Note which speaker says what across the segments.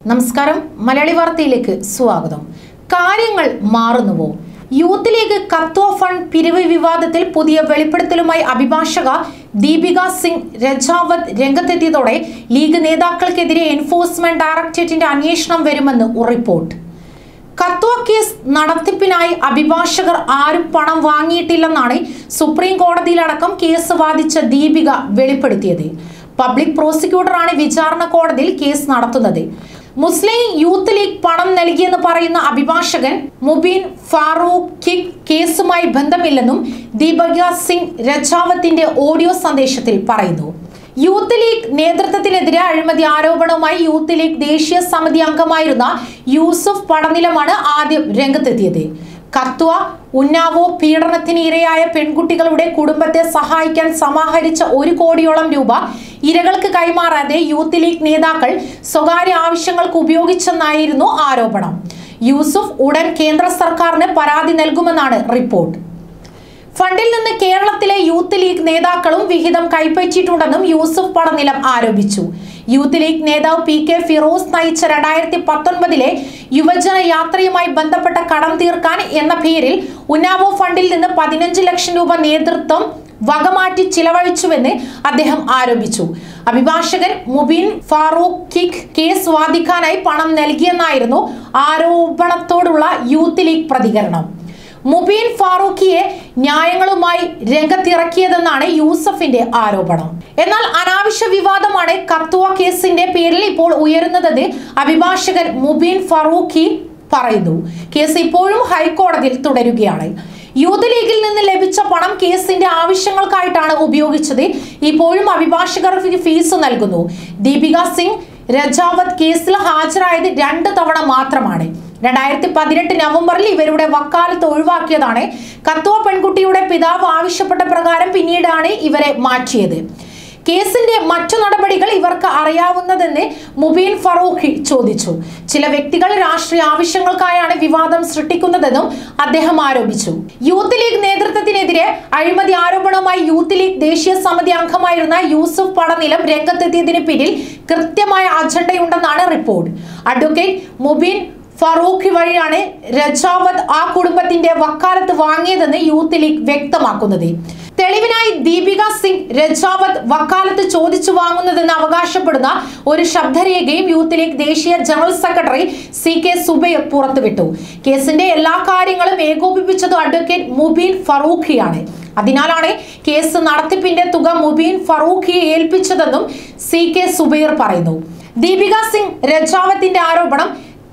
Speaker 1: നമസ്കാരം മലയാളി വാർത്തയിലേക്ക് സ്വാഗതം കാര്യങ്ങൾ മാറുന്നുവോ യൂത്ത് ലീഗ് കത്വ ഫണ്ട് പിരിവ് വിവാദത്തിൽ പുതിയ വെളിപ്പെടുത്തലുമായി അഭിഭാഷക ദീപിക സിംഗ് രജാവത് രംഗത്തെത്തിയതോടെ ലീഗ് നേതാക്കൾക്കെതിരെ എൻഫോഴ്സ്മെന്റ് ഡയറക്ടറേറ്റിന്റെ അന്വേഷണം വരുമെന്ന് റിപ്പോർട്ട് കത്വ കേസ് നടത്തിപ്പിനായി അഭിഭാഷകർ ആരും പണം വാങ്ങിയിട്ടില്ലെന്നാണ് സുപ്രീം കോടതിയിലടക്കം കേസ് വാദിച്ച ദീപിക വെളിപ്പെടുത്തിയത് പബ്ലിക് പ്രോസിക്യൂട്ടറാണ് വിചാരണ കോടതിയിൽ കേസ് നടത്തുന്നത് മുസ്ലിം യൂത്ത് ലീഗ് പണം നൽകിയെന്ന് പറയുന്ന അഭിഭാഷകൻ മുബീൻ ഫാറൂഖ് കിക് കേസുമായി ബന്ധമില്ലെന്നും ദീപക സിംഗ് രജാവത്തിന്റെ ഓഡിയോ സന്ദേശത്തിൽ പറയുന്നു യൂത്ത് ലീഗ് നേതൃത്വത്തിനെതിരെ അഴിമതി ആരോപണവുമായി യൂത്ത് ലീഗ് ദേശീയ സമിതി അംഗമായിരുന്ന യൂസുഫ് പടനിലമാണ് ആദ്യം രംഗത്തെത്തിയത് കത്വ ഉന്നാവോ പീഡനത്തിന് ഇരയായ പെൺകുട്ടികളുടെ കുടുംബത്തെ സഹായിക്കാൻ സമാഹരിച്ച ഒരു കോടിയോളം രൂപ ഇരകൾക്ക് കൈമാറാതെ യൂത്ത് ലീഗ് നേതാക്കൾ സ്വകാര്യ ആവശ്യങ്ങൾക്ക് ഉപയോഗിച്ചെന്നായിരുന്നു ആരോപണം യൂസുഫ് ഉടൻ കേന്ദ്ര സർക്കാരിന് പരാതി നൽകുമെന്നാണ് റിപ്പോർട്ട് ഫണ്ടിൽ നിന്ന് കേരളത്തിലെ യൂത്ത് ലീഗ് നേതാക്കളും വിഹിതം കൈപ്പറ്റിയിട്ടുണ്ടെന്നും യൂസുഫ് പടനിലം ആരോപിച്ചു യൂത്ത് ലീഗ് നേതാവ് പി കെ ഫിറോസ് നയിച്ച രണ്ടായിരത്തി പത്തൊൻപതിലെ യുവജന യാത്രയുമായി ബന്ധപ്പെട്ട കടം തീർക്കാൻ എന്ന പേരിൽ ഉന്നാവോ ഫണ്ടിൽ നിന്ന് പതിനഞ്ച് ലക്ഷം രൂപ നേതൃത്വം വകമാറ്റി ചിലവഴിച്ചുവെന്ന് അദ്ദേഹം ആരോപിച്ചു അഭിഭാഷകൻ മുബീൻ ഫാറൂഖ് കിക് കേസ് വാദിക്കാനായി പണം നൽകിയെന്നായിരുന്നു ആരോപണത്തോടുള്ള യൂത്ത് ലീഗ് പ്രതികരണം മുബീൻ ഫാറൂഖിയെ ന്യായങ്ങളുമായി രംഗത്തിറക്കിയതെന്നാണ് യൂസഫിന്റെ ആരോപണം എന്നാൽ അനാവശ്യ വിവാദമാണ് കത്വ കേസിന്റെ പേരിൽ ഇപ്പോൾ ഉയരുന്നതെന്ന് അഭിഭാഷകൻ മുബീൻ ഫാറൂഖി പറയുന്നു കേസ് ഇപ്പോഴും ഹൈക്കോടതിയിൽ തുടരുകയാണ് യൂത്ത് ലീഗിൽ നിന്ന് ലഭിച്ച പണം കേസിന്റെ ആവശ്യങ്ങൾക്കായിട്ടാണ് ഉപയോഗിച്ചത് ഇപ്പോഴും അഭിഭാഷകർക്ക് ഫീസ് നൽകുന്നു ദീപിക സിംഗ് രജാവത് കേസിൽ ഹാജരായത് രണ്ട് തവണ മാത്രമാണ് രണ്ടായിരത്തി പതിനെട്ട് നവംബറിൽ ഇവരുടെ വക്കാലത്ത് ഒഴിവാക്കിയതാണ് കത്വ പെൺകുട്ടിയുടെ പിതാവ് ആവശ്യപ്പെട്ട പ്രകാരം പിന്നീടാണ് ഇവരെ മാറ്റിയത് കേസിന്റെ മറ്റു നടപടികൾ ഇവർക്ക് അറിയാവുന്നതെന്ന് മുബീൻ ഫറൂഖി ചോദിച്ചു ചില വ്യക്തികൾ രാഷ്ട്രീയ ആവശ്യങ്ങൾക്കായാണ് വിവാദം സൃഷ്ടിക്കുന്നതെന്നും അദ്ദേഹം ആരോപിച്ചു യൂത്ത് ലീഗ് നേതൃത്വത്തിനെതിരെ അഴിമതി ആരോപണവുമായി യൂത്ത് ലീഗ് ദേശീയ സമിതി അംഗമായിരുന്ന യൂസുഫ് പടനിലം രംഗത്തെത്തിയതിന് പിന്നിൽ കൃത്യമായ അജണ്ടയുണ്ടെന്നാണ് റിപ്പോർട്ട് അഡ്വക്കേറ്റ് മുബീൻ ഫറൂഖ് വഴിയാണ് രജാവത് ആ കുടുംബത്തിന്റെ വക്കാലത്ത് വാങ്ങിയതെന്ന് യൂത്ത് ലീഗ് വ്യക്തമാക്കുന്നത് തെളിവിനായി ദീപിക സിംഗ് രജാവത് വക്കാലത്ത് ചോദിച്ചു വാങ്ങുന്നതെന്ന് അവകാശപ്പെടുന്ന ഒരു ശബ്ദരേഖയും യൂത്ത് ലീഗ് ദേശീയ general secretary C K Zubair പുറത്തുവിട്ടു കേസിന്റെ എല്ലാ കാര്യങ്ങളും ഏകോപിപ്പിച്ചത് അഡ്വക്കേറ്റ് മുബീൻ ഫറൂഖിയാണ് അതിനാലാണ് കേസ് നടത്തിപ്പിന്റെ തുക മുബീൻ ഫറൂഖിയെ ഏൽപ്പിച്ചതെന്നും സി കെ സുബൈർ പറയുന്നു ദീപിക സിംഗ് രജാവത്തിന്റെ ആരോപണം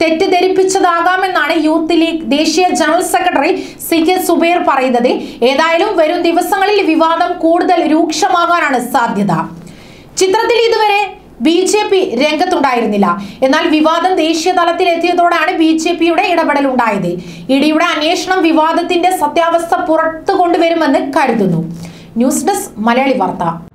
Speaker 1: തെറ്റിദ്ധരിപ്പിച്ചതാകാമെന്നാണ് യൂത്ത് ലീഗ് ദേശീയ general secretary C K Zubair പറയുന്നത് ഏതായാലും വരും ദിവസങ്ങളിൽ വിവാദം കൂടുതൽ രൂക്ഷമാകാനാണ് സാധ്യത ചിത്രത്തിൽ ഇതുവരെ ബി ജെ പി രംഗത്തുണ്ടായിരുന്നില്ല എന്നാൽ വിവാദം ദേശീയ തലത്തിൽ എത്തിയതോടെയാണ് ബി ജെ പിയുടെ ഇടപെടൽ ഉണ്ടായത് ഇഡിയുടെ അന്വേഷണം വിവാദത്തിന്റെ സത്യാവസ്ഥ പുറത്തു കൊണ്ടുവരുമെന്ന് കരുതുന്നു ന്യൂസ് ഡെസ്ക് മലയാളി വാർത്ത